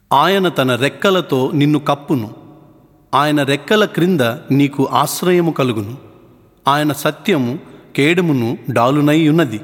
ఆయన తన రెక్కలతో నిన్ను కప్పును ఆయన రెక్కల క్రింద నీకు ఆశ్రయము కలుగును ఆయన సత్యము కేడుమును డాలునై ఉన్నది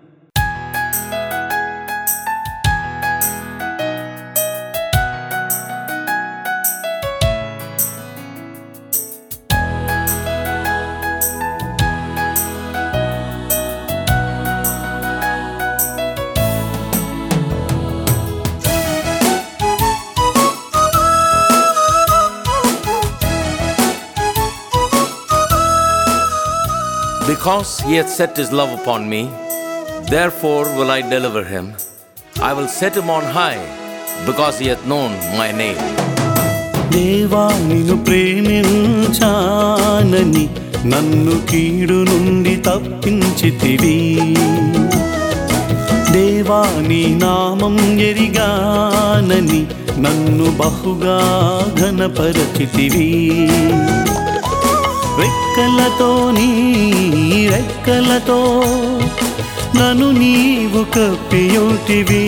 Because he hath set his love upon me, therefore will I deliver him. I will set him on high, because he hath known my name. దేవా నిన్ను ప్రేమించానని నన్ను కీడు నుండి తప్పించితివి దేవా నీ నామం ఎరిగానని నన్ను బహుగా ఘనపరచితివి రెక్కలతో నీ రెక్కలతో నన్ను నీవు కప్పియుటివి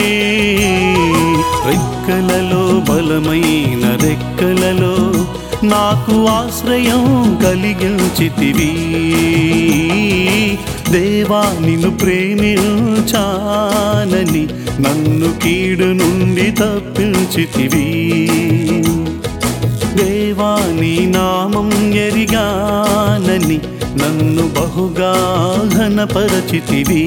రెక్కలలో బలమైన రెక్కలలో నాకు ఆశ్రయం కలిగించితివి దేవా నిన్ను ప్రేమించానని నన్ను కీడు నుండి తప్పించితివి దేవా నీ నామం ఎరిగానని నన్ను బహుగా ఘనపరచితివి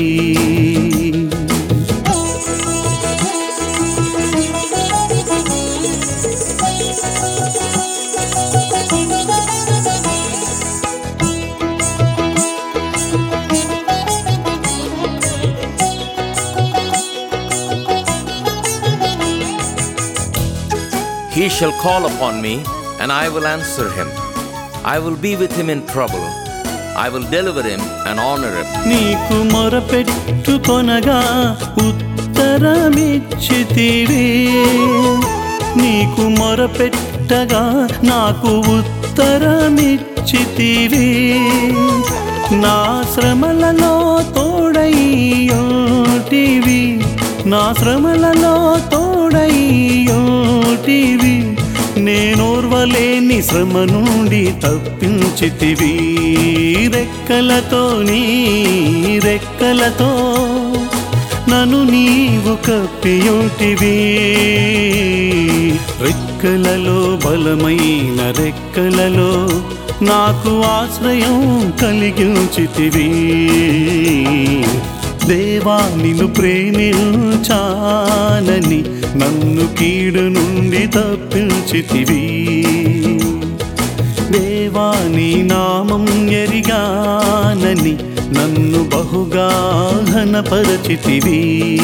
He shall call upon me, and I will answer him. I will be with him in trouble. I will deliver him and honor him. నీకు మొరపెట్టుకొనగా ఉత్తరమిచ్చితివి నీకు మొరపెట్టగా నాకు ఉత్తరమిచ్చితివి నా శ్రమలలో తోడయ్యోటివి నా శ్రమలలో తోడయ్యోటివి నేనోర్వలేని శ్రమ నుండి తప్పించితివి రెక్కలతో నీ రెక్కలతో నన్ను నీవు కప్పియుటివి రెక్కలలో బలమైన రెక్కలలో నాకు ఆశ్రయం కలిగించితివి దేవా నిన్ను ప్రేమించానని నన్ను కీడు నుండి తప్పించితివి దేవా నీ నామం ఎరిగానని నన్ను బహుగా ఘనపరచితివి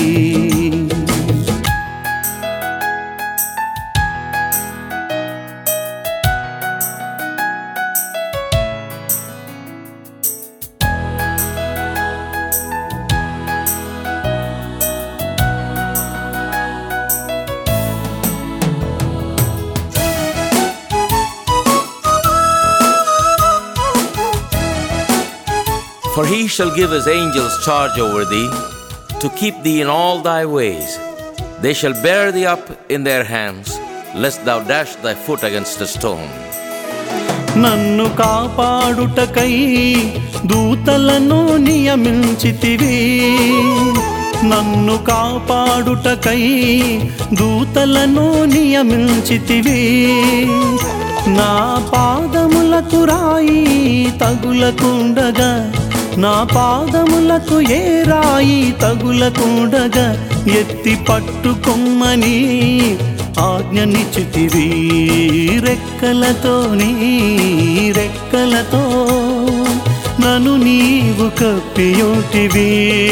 For he shall give his angels charge over thee, to keep thee in all thy ways. They shall bear thee up in their hands, lest thou dash thy foot against a stone. నన్ను కాపాడుటకై దూతలను నియమించితివి నన్ను కాపాడుటకై దూతలను నియమించితివి నా పాదములకు రాయి తగులకుండగా నా పాదములకు ఏ రాయి తగులకుండగా ఎత్తి పట్టుకొమ్మని ఆజ్ఞనిచ్చితివి రెక్కలతో నీ రెక్కలతో నన్ను నీవు కప్పియుటివి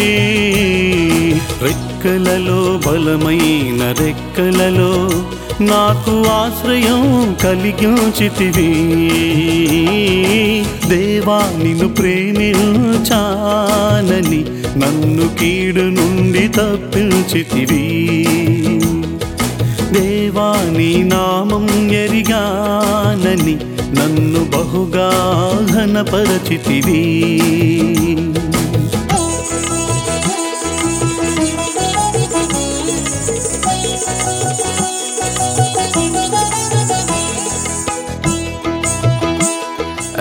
రెక్కలలో బలమైన రెక్కలలో నాకు ఆశ్రయం కలిగించితివి దేవా నిన్ను ప్రేమించానని నన్ను కీడు నుండి తప్పించితివి దేవా నీ నామం ఎరిగానని నన్ను బహుగా ఘనపరచితివి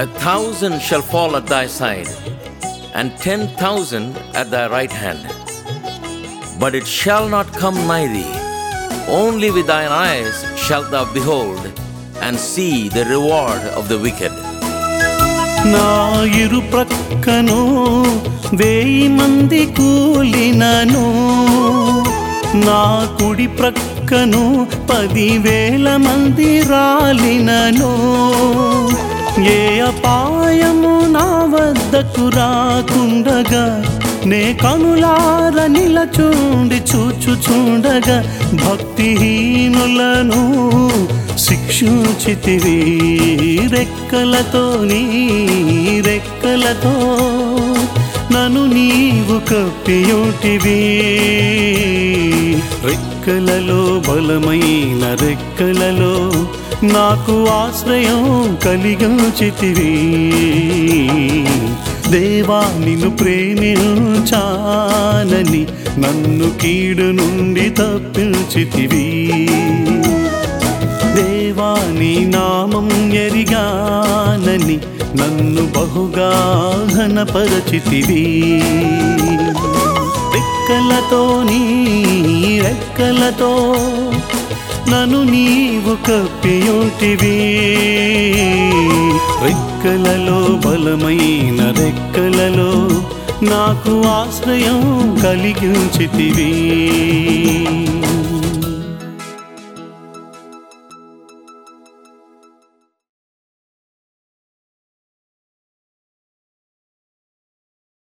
A thousand shall fall at thy side, and ten thousand at thy right hand, but it shall not come nigh thee. Only with thine eyes shalt thou behold and see the reward of the wicked. నా ఇరు ప్రక్కను వేయి మంది కూలినను నా కుడి ప్రక్కను పదివేల మంది రాలినను ఏ అపాయము నా వద్దకు రాకుండగా నే కనులార నిలచుండి చూచుచుండగా భక్తిహీనులను శిక్షించితివి రెక్కలతో నీ రెక్కలతో నన్ను నీవు కప్పియుటివి రెక్కలలో బలమైన రెక్కలలో నాకు ఆశ్రయం కలిగించితివి దేవా నిన్ను ప్రేమించానని నన్ను కీడు నుండి తప్పించితివి దేవా నీ నామం ఎరిగానని నన్ను బహుగా ఘనపరచితివి రెక్కలతో నీ రెక్కలతో నన్ను నీవు కప్పియుంటివి రెక్కలలో బలమైన రెక్కలలో నాకు ఆశ్రయం కలిగించితివి